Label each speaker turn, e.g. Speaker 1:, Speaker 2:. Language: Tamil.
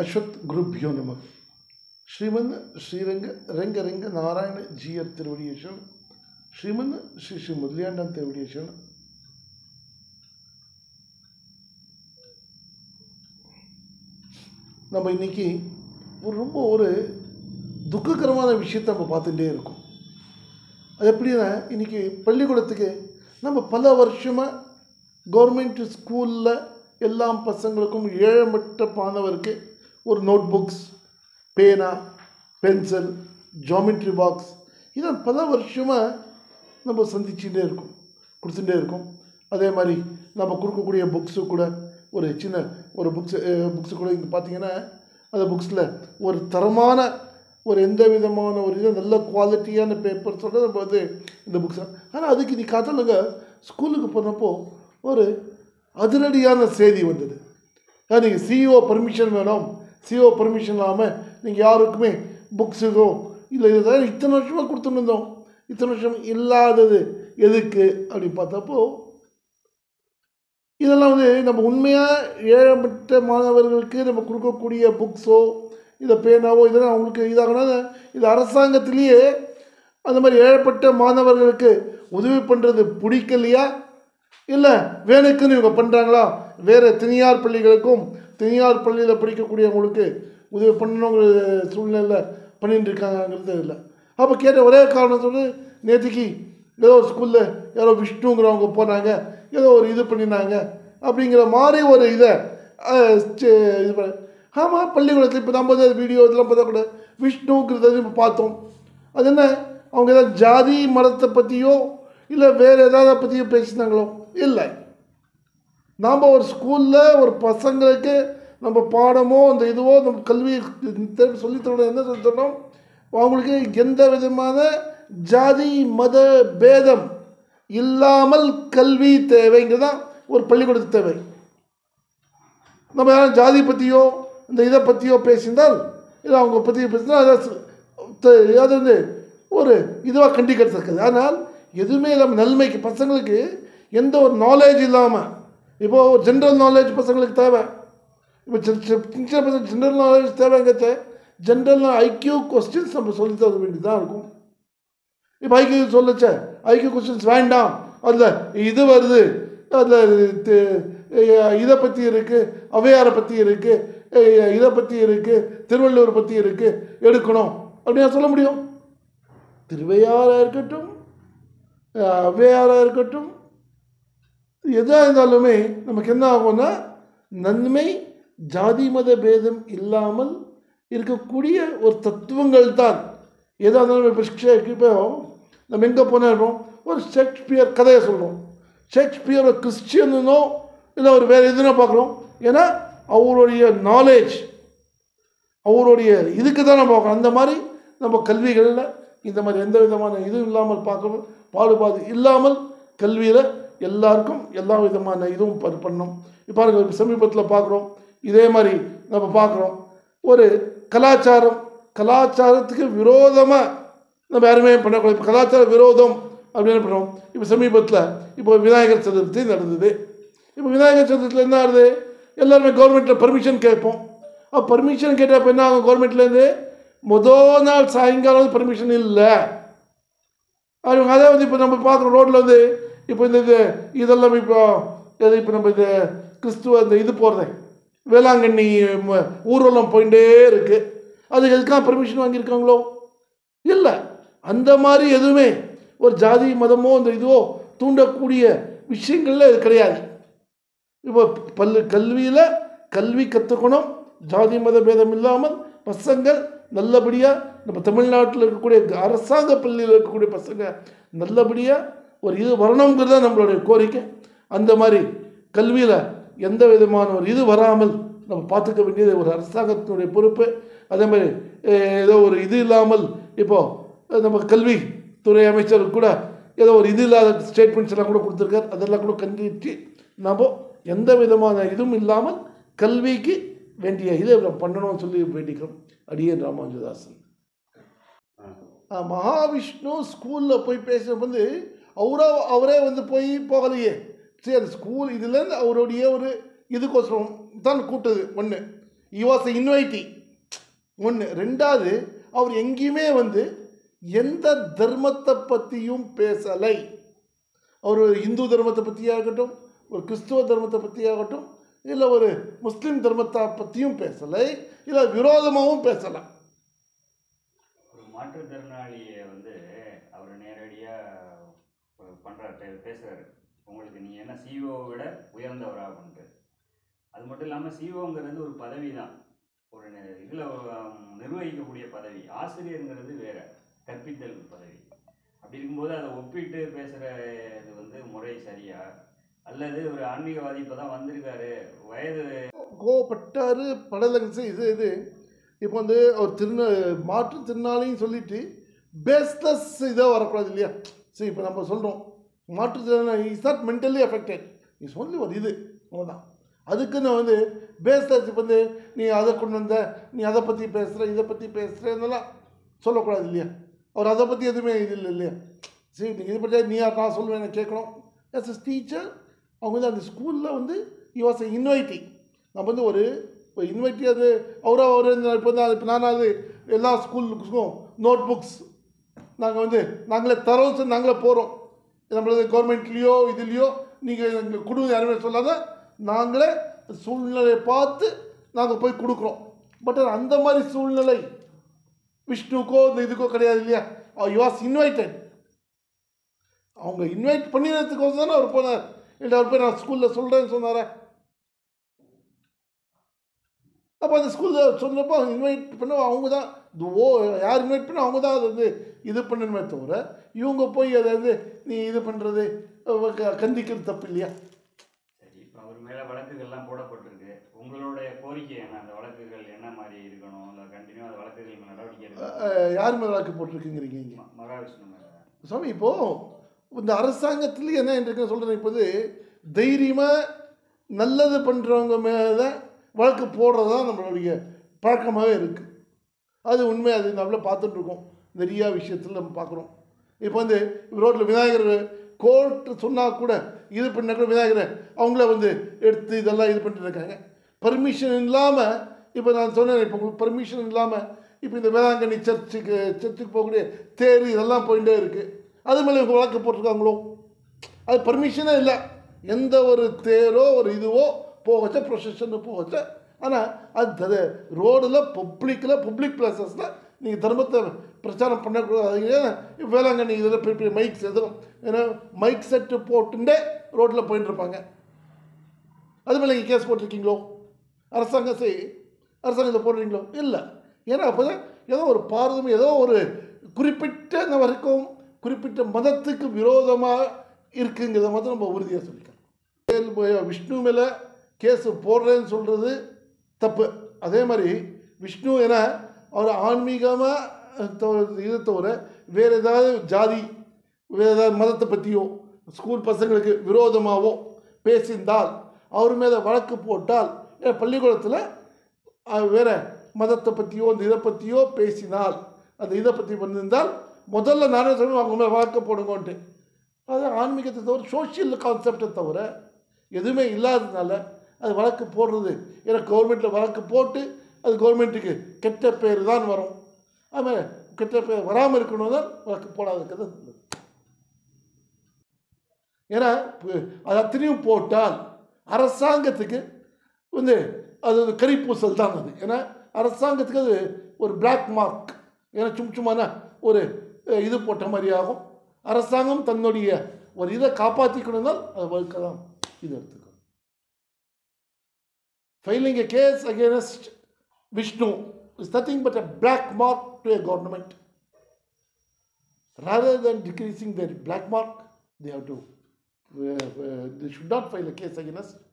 Speaker 1: ಅಶ್ವತ್ ಗುರುಭ್ಯೋ ನಮಃ ಶ್ರೀಮನ್ ಶ್ರೀರಂಗ ರಂಗರಂಗ ನಾರಾಯಣ ஜியர் திருவடியை சரணம் ஸ்ரீமன் ஸ்ரீ ஸ்ரீ முதலியாண்டான் திருவடியை சரணம் நம்ம இன்னைக்கு ஒரு ரொம்ப ஒரு துக்ககரமான விஷயத்தை நம்ம பார்த்துட்டே இருக்கோம் அது எப்படின்னா இன்னைக்கு பள்ளிக்கூடத்துக்கு நம்ம பல வருஷமாக கவர்மெண்ட் ஸ்கூலில் எல்லா பசங்களுக்கும் ஏழமட்ட மாணவருக்கு ஒரு நோட் புக்ஸ் பேனா பென்சில் ஜாமெட்ரி பாக்ஸ் இதை பல வருஷமாக நம்ம சந்திச்சுட்டே இருக்கோம் கொடுத்துட்டே இருக்கோம் அதே மாதிரி நம்ம கொடுக்கக்கூடிய புக்ஸு கூட ஒரு சின்ன ஒரு புக்ஸு புக்ஸு கூட இங்கே பார்த்தீங்கன்னா அந்த புக்ஸில் ஒரு தரமான ஒரு எந்த விதமான ஒரு இது நல்ல குவாலிட்டியான பேப்பர்ஸோட நம்ம வந்து இந்த புக்ஸ் ஆனால் அதுக்கு நீ கதலுங்க ஸ்கூலுக்கு போனப்போ ஒரு அதிரடியான செய்தி வந்தது அதாவது நீங்கள் சிஇஓ பர்மிஷன் வேணும் சிஇஓ பர்மிஷன் இல்லாமல் நீங்கள் யாருக்குமே புக்ஸுக்கோ இல்லை இதுதான் இத்தனை வருஷமாக கொடுத்துட்டு இருந்தோம் இத்தனை வருஷம் இல்லாதது எதுக்கு அப்படின்னு பார்த்தப்போ இதெல்லாம் வந்து நம்ம உண்மையாக ஏழப்பட்ட மாணவர்களுக்கு நம்ம கொடுக்கக்கூடிய புக்ஸோ இதை பேனாவோ இதெல்லாம் அவங்களுக்கு இதாகனா இது அரசாங்கத்திலேயே அந்த மாதிரி ஏழப்பட்ட மாணவர்களுக்கு உதவி பண்ணுறது பிடிக்கலையா இல்லை வேணுக்குன்னு இவங்க பண்ணுறாங்களா வேறு தனியார் பள்ளிகளுக்கும் தனியார் பள்ளியில் படிக்கக்கூடியவங்களுக்கு உதவி பண்ணணுங்கிற சூழ்நிலை பண்ணிட்டு இருக்காங்கிறது இல்லை அப்போ கேட்ட ஒரே காரணம் சொல்லி நேற்றுக்கு ஏதோ ஒரு ஸ்கூலில் யாரோ விஷ்ணுங்கிறவங்க போனாங்க ஏதோ ஒரு இது பண்ணினாங்க அப்படிங்கிற மாதிரி ஒரு இதை அஹ், சி- இது பண்ண ஆமாம் பள்ளிக்கூடத்தில் இப்போ நம்ம வந்து வீடியோ இதெல்லாம் பார்த்தா கூட விஷ்ணுங்கிறத இப்போ பார்த்தோம் அது என்ன அவங்க ஏதாவது ஜாதி மதத்தை பற்றியோ இல்லை வேறு ஏதாவது பற்றியோ பேசினாங்களோ இல்லை நாம் ஒரு ஸ்கூலில் ஒரு பசங்களுக்கு நம்ம பாடமோ அந்த இதுவோ நம்ம கல்வி சொல்லித்தரணும் என்ன சொல்லித்தரணும் அவங்களுக்கு எந்த விதமான ஜாதி மத பேதம் இல்லாமல் கல்வி தேவைங்கிறது தான் ஒரு பள்ளிக்கூடத்துக்கு தேவை நம்ம யாரும் ஜாதி பற்றியோ இந்த இதை பற்றியோ பேசியிருந்தால் இல்லை அவங்க பற்றி பேசினால் அதை சு- த- அது வந்து ஒரு இதுவாக கண்டிக்கிறது இருக்குது ஆனால் எதுவுமே இல்லாமல் நன்மைக்கு பசங்களுக்கு எந்த ஒரு நாலேஜ் இல்லாமல் இப்போது ஒரு ஜென்ரல் நாலேஜ் பசங்களுக்கு தேவை இப்போ சின்ன பசங்க ஜென்ரல் நாலேஜ் தேவைங்கிறத ஜென்ரல் ஐக்யூ கொஸ்டின்ஸ் நம்ம சொல்லி தர வேண்டியதாக இருக்கும் இப்போ ஐக்கியூ சொல்லுச்ச ஐக்கியூ கொஸ்டின்ஸ் வேண்டாம் அதில் இது வருது அதில் இதை பற்றி இருக்குது அவையாரை பற்றி இருக்குது இதை பற்றி இருக்குது திருவள்ளுவர் பற்றி இருக்குது எடுக்கணும் அப்படின்னு சொல்ல முடியும் திருவையாராக இருக்கட்டும் அஹ், ஔவையாராக இருக்கட்டும் எதாக இருந்தாலுமே நமக்கு என்ன ஆகும்னா நன்மை ஜாதி மத பேதம் இல்லாமல் இருக்கக்கூடிய ஒரு தத்துவங்கள் தான் எதாக இருந்தாலும் இப்போ ஷே- இப்போ நம்ம எங்கே போனாலும் ஒரு ஷேக்ஸ்பியர் கதையை சொல்கிறோம் ஷேக்ஸ்பியர் ஒரு கிறிஸ்டியனோ இல்லை ஒரு வேறு எதுனா பார்க்குறோம் ஏன்னா அவருடைய நாலேஜ் அவருடைய இதுக்கு தான் நம்ம பார்க்கணும் அந்த மாதிரி நம்ம கல்விகளில் இந்த மாதிரி எந்த விதமான இதுவும் இல்லாமல் பார்க்கணும் பாகுபாடு இல்லாமல் கல்வியில் எல்லாருக்கும் எல்லா விதமான இதுவும் ப- பண்ணணும் இப்போ பாருங்க இப்ப சமீபத்தில் பார்க்குறோம் இதே மாதிரி நம்ம பார்க்குறோம் ஒரு கலாச்சாரம் கலாச்சாரத்துக்கு விரோதமாக நம்ம யாருமே பண்ணக்கூடாது இப்போ கலாச்சார விரோதம் அப்படின்னு பண்ணுறோம் இப்போ சமீபத்தில் இப்போ விநாயகர் சதுர்த்தி நடந்தது இப்போ விநாயகர் சதுர்த்தியில் என்ன ஆகுது எல்லாருமே கவர்மெண்ட்டில் பர்மிஷன் கேட்போம் அப்போ பர்மிஷன் கேட்டப்போ என்ன ஆகும் கவர்மெண்ட்லேருந்து முதல் நாள் சாயங்காலம் பர்மிஷன் இல்லை அவங்க அதே வந்து இப்போ நம்ம பார்க்குற ரோட்டில் வந்து இப்போ இந்த இது இதெல்லாம் இப்போ எது இப்போ நம்ம இது கிறிஸ்துவ இந்த இது போடுறது வேளாங்கண்ணி ம- ஊர்வலம் போயிட்டே இருக்குது அதுக்கு எதுக்காக பர்மிஷன் வாங்கியிருக்காங்களோ இல்லை அந்த மாதிரி எதுவுமே ஒரு ஜாதி மதமோ இந்த இதுவோ தூண்டக்கூடிய விஷயங்கள்ல இது கிடையாது இப்போ பல்லு கல்வியில் கல்வி கற்றுக்கணும் ஜாதி மத பேதம் இல்லாமல் பசங்கள் நல்லபடியாக நம்ம தமிழ்நாட்டில் இருக்கக்கூடிய அரசாங்க பள்ளியில் இருக்கக்கூடிய பசங்க நல்லபடியாக ஒரு இது வரணுங்கிறது தான் நம்மளுடைய கோரிக்கை அந்த மாதிரி கல்வியில் எந்த விதமான ஒரு இது வராமல் நம்ம பார்த்துக்க வேண்டியது ஒரு அரசாங்கத்தினுடைய பொறுப்பு அதே மாதிரி அஹ், ஏதோ ஒரு இது இல்லாமல் இப்போது நம்ம கல்வித்துறை அமைச்சர் கூட ஏதோ ஒரு இது இல்லாத ஸ்டேட்மெண்ட்ஸ் எல்லாம் கூட கொடுத்துருக்காரு அதெல்லாம் கூட கண்டித்து நம்ம எந்த விதமான இதுவும் இல்லாமல் கல்விக்கு வேண்டிய இதை நம்ம பண்ணணும்னு சொல்லி வேண்டிக்கிறோம் அடியன் ராமானுஜதாசன் ஆ, மகாவிஷ்ணு ஸ்கூலில் போய் பேசுகிற வந்து அவரா அவரே வந்து போய் போகலையே சரி அந்த ஸ்கூல் இதுலேருந்து அவருடைய ஒரு இதுக்கோசரம் தான் கூட்டது ஒன்று ஈ வாஸ் இன்வைட்டி ஒன்று ரெண்டாவது அவர் எங்கேயுமே வந்து எந்த தர்மத்தை பற்றியும் பேசலை அவர் ஒரு இந்து தர்மத்தை பற்றியாகட்டும் ஒரு கிறிஸ்துவ தர்மத்தை பற்றியாகட்டும் இல்லை ஒரு முஸ்லீம் தர்மத்தை பற்றியும் பேசலை இல்லை விரோதமாகவும் பேசலாம்
Speaker 2: ஒரு மாற்றுத்திறனாளியை வந்து அவர் நேரடியாக பண்ணுறாரு பேசுகிறாரு உங்களுக்கு நீ என்ன சிஓவை விட உயர்ந்தவரா அப்படின்ட்டு அது மட்டும் இல்லாமல் சிஓங்கிறது ஒரு பதவி தான் ஒரு இதில் நிர்வகிக்கக்கூடிய பதவி ஆசிரியருங்கிறது வேற கற்பித்தல் பதவி அப்படி இருக்கும்போது அதை ஒப்பிட்டு பேசுகிற இது வந்து முறை சரியா அல்லது ஒரு ஆன்மீகவாதி இப்போ தான் வந்திருக்காரு வயது
Speaker 1: கோவப்பட்டார் படலங்க இது இது இப்போ வந்து அவர் திருந மாற்றுத்திறனாளின்னு சொல்லிட்டு பேஸ்லெஸ் இதாக வரக்கூடாது இல்லையா சரி இப்போ நம்ம சொல்கிறோம் மாற்றுத்திறனாளி is not mentally affected is only ஒரு இது அவ்வளோதான் அதுக்கு நான் வந்து பேஸ்லெஸ் இப்போ வந்து நீ அதை கொண்டு வந்த நீ அதை பற்றி பேசுகிற இதை பற்றி பேசுகிறேன்னெல்லாம் சொல்லக்கூடாது இல்லையா அவர் அதை பற்றி எதுவுமே இது இல்லை இல்லையா சரி நீங்கள் இதை பற்றி நீ யார் நான் சொல்லுவேன் எனக்கு கேட்கணும் எஸ் எஸ் டீச்சர் அவங்க வந்து அந்த ஸ்கூலில் வந்து இ வாஸ் இன்வைட்டிங் நம்ம வந்து ஒரு இப்போ இன்வைட்டி அது அவராக அவர் இப்போ வந்து இப்போ நானாவது எல்லா ஸ்கூலுக்கும் நோட் புக்ஸ் நாங்கள் வந்து நாங்களே தரோம் சொல்லி நாங்களே போகிறோம் நம்மளது கவர்மெண்ட்லேயோ இதுலேயோ நீங்கள் எங்களுக்கு கொடுங்க யாருமே சொல்லாத நாங்களே சூழ்நிலையை பார்த்து நாங்கள் போய் கொடுக்குறோம் பட் அந்த மாதிரி சூழ்நிலை விஷ்ணுக்கோ இந்த இதுக்கோ கிடையாது இல்லையா யூ வாஸ் இன்வைட்டட் அவங்க இன்வைட் பண்ணிடுறதுக்கோசம் தானே அவர் போனார் இல்லை அவர் போய் நான் ஸ்கூலில் சொல்கிறேன்னு சொன்னாரே அப்போ அந்த ஸ்கூலில் சொன்னப்போ அவங்க இன்வைட் பண்ண அவங்க தான் இது ஓ யார் இன்வைட் பண்ண அவங்க தான் அதை வந்து இது பண்ணணுமே தவிர இவங்க போய் அதை வந்து நீ இது பண்ணுறது கண்டிக்கிறது தப்பு இல்லையா
Speaker 2: சரி இப்போ அவர் மேலே வழக்குகள்லாம் போடப்பட்டிருக்கு உங்களுடைய கோரிக்கை என்ன அந்த வழக்குகள் என்ன மாதிரி இருக்கணும் இல்லை கண்டினியூ அந்த வழக்குகள் மேல நடவடிக்கை எடுக்கணும்
Speaker 1: அஹ், யார் மேலே வாக்கு போட்டிருக்குங்கிறீங்க இங்கே
Speaker 2: ம- மகாவிஷ்ணு மேலே
Speaker 1: சுவாமி இப்போது இந்த அரசாங்கத்தில் என்ன இருக்கு சொல்கிறேன் இப்போது தைரியமாக நல்லது பண்ணுறவங்க மேலே வழக்கு போடுறது தான் நம்மளுடைய பழக்கமாகவே இருக்குது அது உண்மை அது நம்மள பார்த்துட்ருக்கோம் நிறையா விஷயத்தில் நம்ம பார்க்குறோம் இப்போ வந்து ரோட்டில் விநாயகர் கோர்ட்டு சொன்னால் கூட இது பண்ண கூட விநாயகரை அவங்கள வந்து எடுத்து இதெல்லாம் இது பண்ணிட்டு இருக்காங்க பர்மிஷன் இல்லாமல் இப்போ நான் சொன்னேன் இப்போ உங்களுக்கு பர்மிஷன் இல்லாமல் இப்போ இந்த வேளாங்கண்ணி சர்ச்சுக்கு சர்ச்சுக்கு போகக்கூடிய தேர் இதெல்லாம் போயிட்டே இருக்குது அது மேலே இவங்க வழக்கு போட்டிருக்காங்களோ அது பர்மிஷனே இல்லை எந்த ஒரு தேரோ ஒரு இதுவோ போகச்ச ப்ரொசஷன் போகச்ச ஆனால் அது ரோடில் பப்ளிக்கில் பப்ளிக் பிளேசஸில் நீங்கள் தர்மத்தை பிரச்சாரம் பண்ணக்கூடாது வேளாங்கண்ணி இதில் பெரிய பெரிய மைக்ஸ் எதுவும் ஏன்னா மைக் செட்டு போட்டுட்டே ரோட்டில் போயிட்டு இருப்பாங்க அது மேலே நீங்கள் கேஸ் போட்டிருக்கீங்களோ அரசாங்கம் செய் அரசாங்கத்தை போடுறீங்களோ இல்லை ஏன்னா அப்போ தான் ஏதோ ஒரு பாரதம் ஏதோ ஒரு குறிப்பிட்ட இந்த வரைக்கும் குறிப்பிட்ட மதத்துக்கு விரோதமாக இருக்குங்கிறத மட்டும் நம்ம உறுதியாக சொல்லிக்கலாம் விஷ்ணு மேலே கேஸு போடுறேன்னு சொல்கிறது தப்பு அதே மாதிரி விஷ்ணு என அவர் ஆன்மீகமாக இதை தவிர வேறு ஏதாவது ஜாதி வேறு ஏதாவது மதத்தை பற்றியோ ஸ்கூல் பசங்களுக்கு விரோதமாகவோ பேசியிருந்தால் அவர் மேலே வழக்கு போட்டால் ஏன் பள்ளிக்கூடத்தில் அஹ், வேற மதத்தை பற்றியோ அந்த இதை பற்றியோ பேசினால் அந்த இதை பற்றி வந்திருந்தால் முதல்ல நானே சொல்லுவேன் அவங்க மேலே வழக்கு போடுங்கன்ட்டு அது ஆன்மீகத்தை தவிர சோஷியல் கான்செப்டை தவிர எதுவுமே இல்லாததுனால அது வழக்கு போடுறது ஏன்னா கவர்மெண்ட்டில் வழக்கு போட்டு அது கவர்மெண்ட்டுக்கு கெட்ட பேர் தான் வரும் ஆமாம் கெட்ட பேர் வராமல் இருக்கணும் தான் வழக்கு போடாதுக்கிறது நல்லது ஏன்னா பு- அது அத்தனையும் போட்டால் அரசாங்கத்துக்கு வந்து அது வந்து கரிப்பூசல் தான் அது ஏன்னா அரசாங்கத்துக்கு அது ஒரு பிளாக் மார்க் ஏன்னா சும் சும்மான ஒரு அஹ், இது போட்ட மாதிரி ஆகும் அரசாங்கம் தன்னுடைய ஒரு இதை காப்பாற்றிக்கணும்னால் அது வழக்க தான் இது எடுத்துக்கணும் filing a case against Vishnu is nothing but a black mark to a government rather than decreasing their black mark they have to uh, uh, they should not file a case against